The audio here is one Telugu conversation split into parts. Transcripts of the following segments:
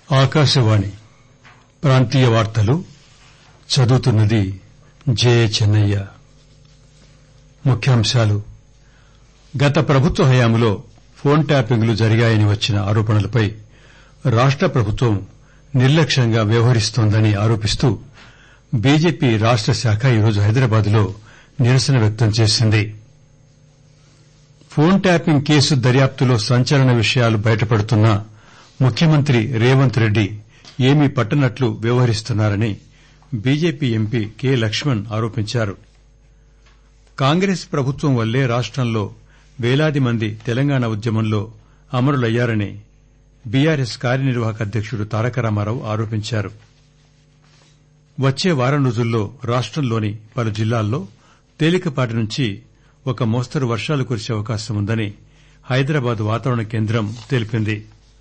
ఆకాశవాణి ప్రాంతీయ వార్తలు చదువుతున్నది జే చెన్నయ్య ముఖ్యాంశాలు గత ప్రభుత్వ హయాంలో ఫోన్ ట్యాపింగ్లు జరిగాయని వచ్చిన ఆరోపణలపై రాష్ట ప్రభుత్వం నిర్లక్ష్యంగా వ్యవహరిస్తోందని ఆరోపిస్తూ బీజేపీ రాష్ట శాఖ ఈరోజు హైదరాబాద్ లో నిరసన వ్యక్తం చేసింది ఫోన్ ట్యాపింగ్ కేసు దర్యాప్తులో సంచలన విషయాలు బయటపడుతున్నా ముఖ్యమంత్రి రేవంత్ రెడ్డి ఏమీ పట్టనట్లు వ్యవహరిస్తున్నారని బీజేపీ ఎంపీ కె లక్ష్మణ్ ఆరోపించారు కాంగ్రెస్ ప్రభుత్వం వల్లే రాష్టంలో పేలాది మంది తెలంగాణ ఉద్యమంలో అమరులయ్యారని బీఆర్ఎస్ కార్యనిర్వాహక అధ్యకుడు తారక రామారావు ఆరోపించారు వచ్చే వారం రోజుల్లో రాష్టంలోని పలు జిల్లాల్లో తేలికపాటి నుంచి ఒక మోస్తరు వర్షాలు కురిసే అవకాశం ఉందని హైదరాబాద్ వాతావరణ కేంద్రం తెలిపింది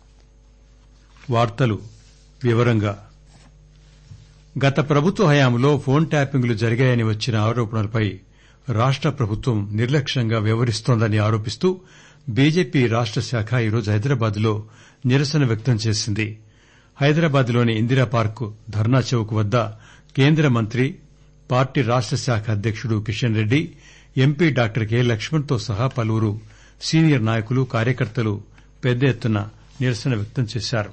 గత ప్రభుత్వ హయాంలో ఫోన్ ట్యాపింగ్లు జరిగాయని వచ్చిన ఆరోపణలపై రాష్ట ప్రభుత్వం నిర్లక్ష్యంగా వ్యవహరిస్తోందని ఆరోపిస్తూ బీజేపీ రాష్ట శాఖ ఈరోజు హైదరాబాద్ లో నిరసన వ్యక్తం చేసింది హైదరాబాద్ లోని ఇందిరాపార్క్ ధర్నా చౌక్ వద్ద కేంద్ర మంత్రి పార్టీ రాష్ట శాఖ అధ్యకుడు Kishan Reddy MP doctor K Laxman తో సహా పలువురు సీనియర్ నాయకులు కార్యకర్తలు పెద్ద ఎత్తున నిరసన వ్యక్తం చేశారు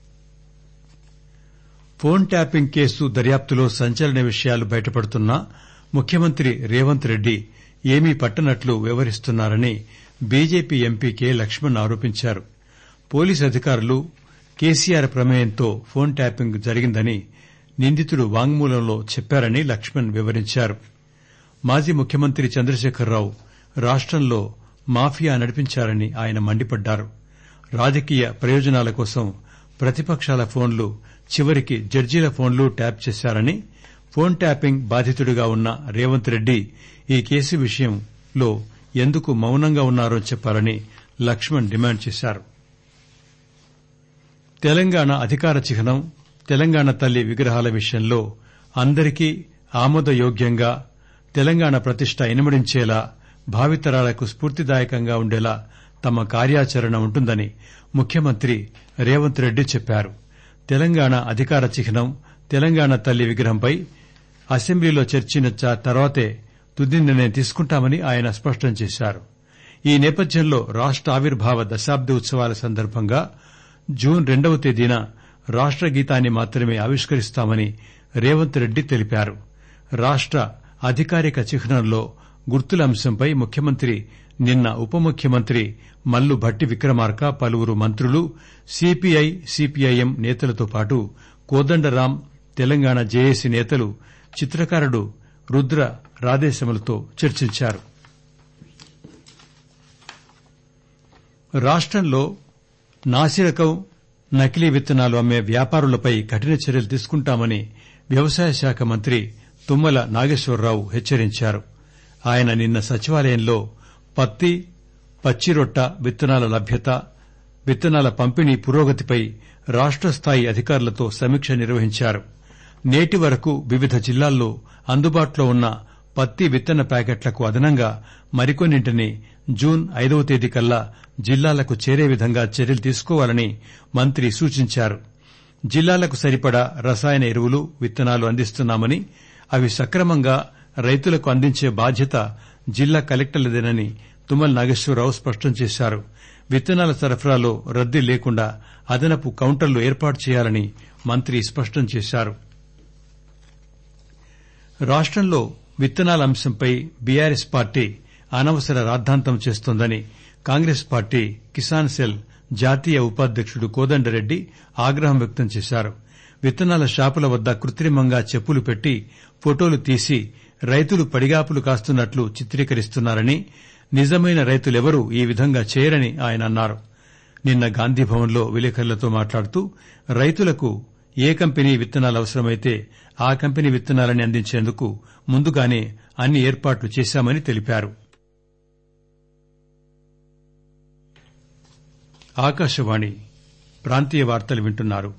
ఫోన్ ట్యాపింగ్ కేసు దర్యాప్తులో సంచలన విషయాలు బయటపడుతున్నా ముఖ్యమంత్రి రేవంత్ రెడ్డి ఏమీ పట్టనట్లు వ్యవహరిస్తున్నారని బీజేపీ ఎంపీ కె లక్ష్మణ్ ఆరోపించారు పోలీసు అధికారులు కేసీఆర్ ప్రమేయంతో ఫోన్ ట్యాపింగ్ జరిగిందని నిందితుడు వాంగ్మూలంలో చెప్పారని లక్ష్మణ్ వివరించారు మాజీ ముఖ్యమంత్రి చంద్రశేఖరరావు రాష్టంలో మాఫియా నడిపించారని ఆయన మండిపడ్డారు రాజకీయ ప్రయోజనాల కోసం ప్రతిపక్షాల ఫోన్లు చివరికి జడ్జీల ఫోన్లు ట్యాప్ చేశారని ఫోన్ ట్యాపింగ్ బాధితుడిగా ఉన్న రేవంత్ రెడ్డి ఈ కేసు విషయంలో ఎందుకు మౌనంగా ఉన్నారో చెప్పాలని లక్ష్మణ్ డిమాండ్ చేశారు తెలంగాణ అధికార చిహ్నం తెలంగాణ తల్లి విగ్రహాల విషయంలో అందరికీ ఆమోదయోగ్యంగా తెలంగాణ ప్రతిష్ట ఇనుమడించేలా భావితరాలకు స్పూర్తిదాయకంగా ఉండేలా తమ కార్యాచరణ ఉంటుందని ముఖ్యమంత్రి రేవంత్ రెడ్డి చెప్పారు తెలంగాణ అధికార చిహ్నం తెలంగాణ తల్లి విగ్రహంపై అసెంబ్లీలో చర్చించిన తర్వాతే తుది నిర్ణయం తీసుకుంటామని ఆయన స్పష్టం చేశారు ఈ నేపథ్యంలో రాష్ట ఆవిర్భావ దశాబ్ది ఉత్సవాల సందర్భంగా జూన్ రెండవ తేదీన రాష్ట గీతాన్ని మాత్రమే ఆవిష్కరిస్తామని రేవంత్ రెడ్డి తెలిపారు రాష్ట అధికారిక చిహ్నంలో గుర్తుల అంశంపై ముఖ్యమంత్రి నిన్న ఉప ముఖ్యమంత్రి మల్లు భట్టి విక్రమార్క పలువురు మంత్రులు సీపీఐ సీపీఐఎం నేతలతో పాటు కోదండరాం తెలంగాణ జేఏసీ నేతలు చిత్రకారుడు రుద్ర రాధేశములతో చర్చించారు రాష్టంలో నాసిరకం నకిలీ విత్తనాలు అమ్మే వ్యాపారులపై కఠిన చర్యలు తీసుకుంటామని వ్యవసాయ శాఖ మంత్రి తుమ్మల నాగేశ్వరరావు హెచ్చరించారు ఆయన నిన్న సచివాలయంలో పత్తి పచ్చిరొట్ట విత్తనాల లభ్యత విత్తనాల పంపిణీ పురోగతిపై రాష్ట స్థాయి అధికారులతో సమీక్ష నిర్వహించారు నేటి వరకు వివిధ జిల్లాల్లో అందుబాటులో ఉన్న పత్తి విత్తన ప్యాకెట్లకు అదనంగా మరికొన్నింటిని జూన్ ఐదవ తేదీ కల్లా జిల్లాలకు చేరే విధంగా చర్యలు తీసుకోవాలని మంత్రి సూచించారు జిల్లాలకు సరిపడా రసాయన ఎరువులు విత్తనాలు అందిస్తున్నామని అవి సక్రమంగా రైతులకు అందించే బాధ్యత జిల్లా కలెక్టర్లదేనని తుమ్మల నాగేశ్వరరావు స్పష్టం చేశారు విత్తనాల సరఫరాలో రద్దీ లేకుండా అదనపు కౌంటర్లు ఏర్పాటు చేయాలని మంత్రి స్పష్టం చేశారు రాష్టంలో విత్తనాల అంశంపై బీఆర్ఎస్ పార్టీ అనవసర రాద్దాంతం చేస్తోందని కాంగ్రెస్ పార్టీ కిసాన్ సెల్ జాతీయ ఉపాధ్యకుడు కోదండరెడ్డి ఆగ్రహం వ్యక్తం చేశారు విత్తనాల షాపుల వద్ద కృత్రిమంగా చెప్పులు పెట్టి ఫోటోలు తీసి రైతులు పడిగాపులు కాస్తున్నట్లు చిత్రీకరిస్తున్నారని నిజమైన రైతులెవరూ ఈ విధంగా చేయరని ఆయన అన్నారు నిన్న గాంధీభవన్లో విలేకరులతో మాట్లాడుతూ రైతులకు ఏ కంపెనీ విత్తనాలు అవసరమైతే ఆ కంపెనీ విత్తనాలని అందించేందుకు ముందుగానే అన్ని ఏర్పాట్లు చేశామని తెలిపారు ఆకాశవాణి ప్రాంతీయ వార్తలు వింటున్నారు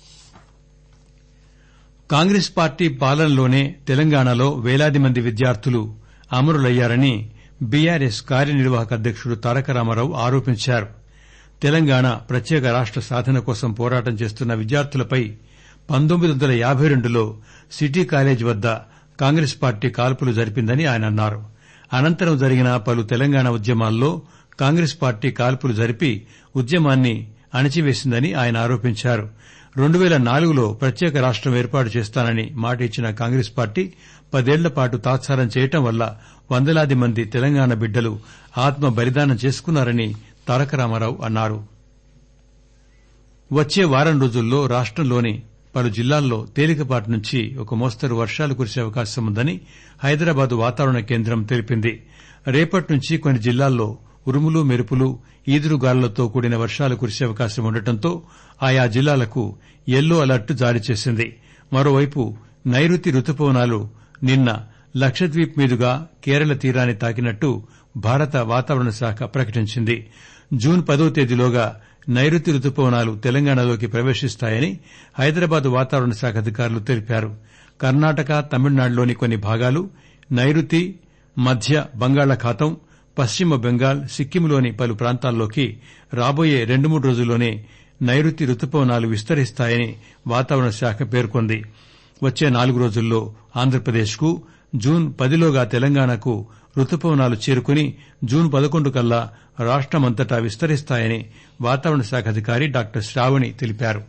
కాంగ్రెస్ పార్టీ పాలనలోనే తెలంగాణలో వేలాది మంది విద్యార్థులు అమరులయ్యారని బీఆర్ఎస్ కార్యనిర్వాహక అధ్యకుడు తారక రామారావు ఆరోపించారు తెలంగాణ ప్రత్యేక రాష్ట సాధన కోసం పోరాటం చేస్తున్న విద్యార్థులపై పంతొమ్మిది వందల యాబై రెండులో సిటీ కాలేజ్ వద్ద కాంగ్రెస్ పార్టీ కాల్పులు జరిపిందని ఆయన అన్నారు అనంతరం జరిగిన పలు తెలంగాణ ఉద్యమాల్లో కాంగ్రెస్ పార్టీ కాల్పులు జరిపి ఉద్యమాన్ని అణచివేసిందని ఆయన ఆరోపించారు రెండు పేల నాలుగులో ప్రత్యేక రాష్టం ఏర్పాటు చేస్తానని మాట ఇచ్చిన కాంగ్రెస్ పార్టీ పదేళ్ల పాటు తాత్సారం చేయటం వల్ల వందలాది మంది తెలంగాణ బిడ్డలు ఆత్మ బలిదానం చేసుకున్నారని తారక రామారావు అన్నారు వచ్చే వారం రోజుల్లో రాష్టంలోని పలు జిల్లాల్లో తేలికపాటి నుంచి ఒక మోస్తరు వర్షాలు కురిసే అవకాశం ఉందని హైదరాబాద్ వాతావరణ కేంద్రం తెలిపింది రేపటి నుంచి కొన్ని జిల్లాల్లో ఉరుములు మెరుపులు ఈదురుగాలులతో కూడిన వర్షాలు కురిసే అవకాశం ఉండటంతో ఆయా జిల్లాలకు యెల్లో అలర్ట్ జారీ చేసింది మరోవైపు నైరుతి రుతుపవనాలు నిన్న లక్షద్వీప్ మీదుగా కేరళ తీరాన్ని తాకినట్టు భారత వాతావరణ శాఖ ప్రకటించింది జూన్ పదో తేదీలోగా నైరుతి రుతుపవనాలు తెలంగాణలోకి ప్రవేశిస్తాయని హైదరాబాద్ వాతావరణ శాఖ అధికారులు తెలిపారు కర్ణాటక తమిళనాడులోని కొన్ని భాగాలు నైరుతి మధ్య బంగాళాఖాతం పశ్చిమ బెంగాల్ సిక్కింలోని పలు ప్రాంతాల్లోకి రాబోయే రెండు మూడు రోజుల్లోనే నైరుతి రుతుపవనాలు విస్తరిస్తాయని వాతావరణ శాఖ పేర్కొంది వచ్చే నాలుగు రోజుల్లో ఆంధ్రప్రదేశ్కు జూన్ పదిలోగా తెలంగాణకు రుతుపవనాలు చేరుకుని జూన్ పదకొండు కల్లా రాష్టమంతటా విస్తరిస్తాయని వాతావరణ శాఖ అధికారి డాక్టర్ శ్రావణి తెలిపారు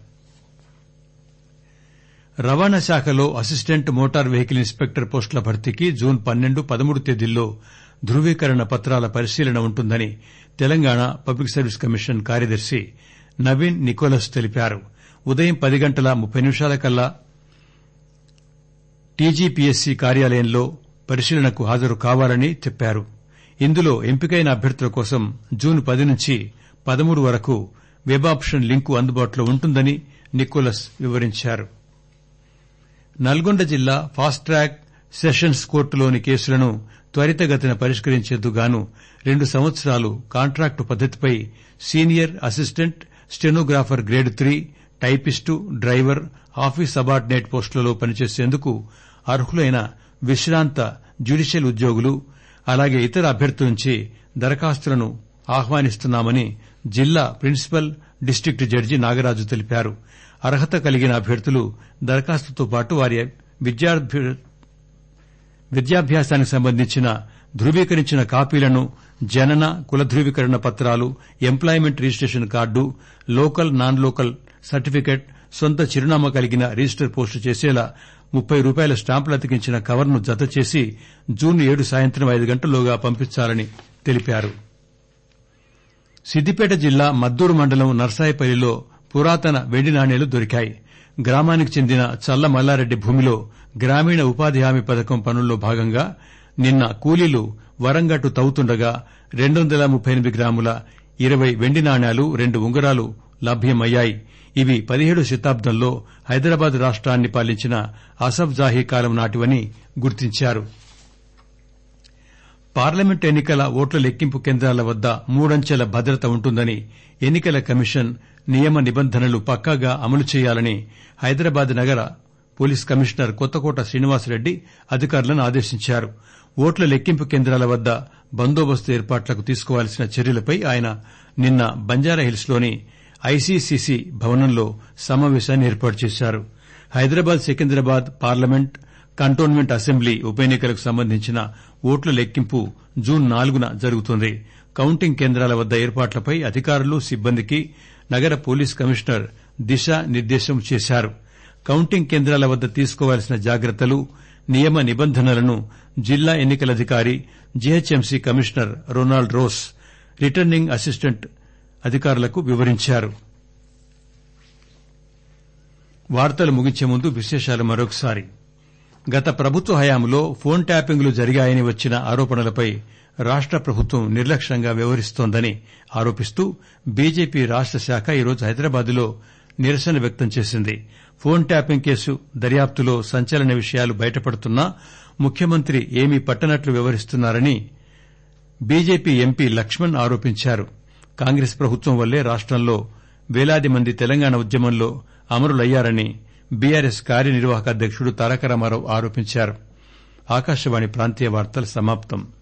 రవాణా శాఖలో అసిస్టెంట్ మోటార్ వెహికల్ ఇన్స్పెక్టర్ పోస్టుల భర్తీకి జూన్ పన్నెండు పదమూడు తేదీల్లో ధృవీకరణ పత్రాల పరిశీలన ఉంటుందని తెలంగాణ పబ్లిక్ సర్వీస్ కమిషన్ కార్యదర్శి నవీన్ నికోలస్ తెలిపారు ఉదయం పది గంటల ముప్పై నిమిషాలకల్లా టీజీపీఎస్సీ కార్యాలయంలో పరిశీలనకు హాజరు కావాలని చెప్పారు ఇందులో ఎంపికైన అభ్యర్థుల కోసం జూన్ పది నుంచి పదమూడు వరకు వెబ్ ఆప్షన్ లింకు అందుబాటులో ఉంటుందని నికోలస్ వివరించారు నల్గొండ జిల్లా ఫాస్ట్ ట్రాక్ సెషన్స్ కోర్టులోని కేసులను త్వరితగతిన పరిష్కరించేందుకు గాను రెండు సంవత్సరాలు కాంట్రాక్టు పద్దతిపై senior assistant stenographer grade three typist driver office subordinate పోస్టులలో పనిచేసేందుకు అర్హులైన విశ్రాంత జ్యుడిషియల్ ఉద్యోగులు అలాగే ఇతర అభ్యర్థుల నుంచి దరఖాస్తులను ఆహ్వానిస్తున్నామని జిల్లా ప్రిన్సిపల్ డిస్టిక్ట్ జడ్జి నాగరాజు తెలిపారు అర్హత కలిగిన అభ్యర్థులు దరఖాస్తుతో పాటు వారి విద్యాభ్యాసానికి సంబంధించిన ధృవీకరించిన కాపీలను జనన కుల ధృవీకరణ పత్రాలు employment registration card local non local certificate సొంత చిరునామా కలిగిన రిజిస్టర్ పోస్టు చేసేలా ముప్పై రూపాయల స్టాంపులు అతికించిన కవర్ను జతచేసి జూన్ ఏడు సాయంత్రం ఐదు గంటల్లోగా పంపించాలని తెలిపారు సిద్దిపేట జిల్లా మద్దూరు మండలం నర్సాయిపల్లిలో పురాతన వెండి నాణేలు దొరికాయి గ్రామానికి చెందిన చల్ల మల్లారెడ్డి భూమిలో గ్రామీణ ఉపాధి హామీ పథకం పనుల్లో భాగంగా నిన్న కూలీలు వరంగట్టు తవ్వుతుండగా రెండు వందల ముప్పై ఎనిమిది గ్రాముల ఇరవై వెండి నాణేలు రెండు ఉంగరాలు లభ్యమయ్యాయి ఇవి పదిహేడో శతాబ్దంలో హైదరాబాద్ రాష్ట్రాన్ని పాలించిన అసఫ్ జాహీ కాలం నాటివని గుర్తించారు పార్లమెంట్ ఎన్నికల ఓట్ల లెక్కింపు కేంద్రాల వద్ద మూడంచెల భద్రత ఉంటుందని ఎన్నికల కమిషన్ నియమ నిబంధనలు పక్కాగా అమలు చేయాలని హైదరాబాద్ నగర పోలీస్ కమిషనర్ కొత్తకోట శ్రీనివాసరెడ్డి అధికారులను ఆదేశించారు ఓట్ల లెక్కింపు కేంద్రాల వద్ద బందోబస్తు ఏర్పాట్లకు తీసుకోవాల్సిన చర్యలపై ఆయన నిన్న బంజారాహిల్స్ లోని ఐసీసీసీ భవనంలో సమావేశాన్ని ఏర్పాటు చేశారు Hyderabad Secunderabad parliament cantonment assembly ఉప ఎన్నికలకు సంబంధించిన ఓట్ల లెక్కింపు జూన్ నాలుగున జరుగుతుంది కౌంటింగ్ కేంద్రాల వద్ద ఏర్పాట్లపై అధికారులు సిబ్బందికి నగర పోలీస్ కమిషనర్ దిశా నిర్దేశం చేశారు కౌంటింగ్ కేంద్రాల వద్ద తీసుకోవాల్సిన జాగ్రత్తలు నియమ నిబంధనలను జిల్లా ఎన్నికల అధికారి GHMC commissioner Ronald Rose returning assistant అధికారులకు వివరించారు వార్తలు ముగించే ముందు విశేషాలు మరొకసారి గత ప్రభుత్వ హయాంలో ఫోన్ ట్యాపింగ్లు జరిగాయని వచ్చిన ఆరోపణలపై రాష్ట ప్రభుత్వం నిర్లక్ష్యంగా వ్యవహరిస్తోందని ఆరోపిస్తూ బీజేపీ రాష్ట శాఖ ఈరోజు హైదరాబాద్లో నిరసన వ్యక్తం చేసింది ఫోన్ ట్యాపింగ్ కేసు దర్యాప్తులో సంచలన విషయాలు బయటపడుతున్నా ముఖ్యమంత్రి ఏమీ పట్టనట్లు వ్యవహరిస్తున్నారని బీజేపీ ఎంపీ లక్ష్మణ్ ఆరోపించారు కాంగ్రెస్ ప్రభుత్వం వల్లే రాష్టంలో వేలాది మంది తెలంగాణ ఉద్యమంలో అమరులయ్యారని బీఆర్ఎస్ కార్యనిర్వాహక అధ్యకుడు తారక రామారావు ఆరోపించారు ఆకాశవాణి ప్రాంతీయ వార్తలు సమాప్తం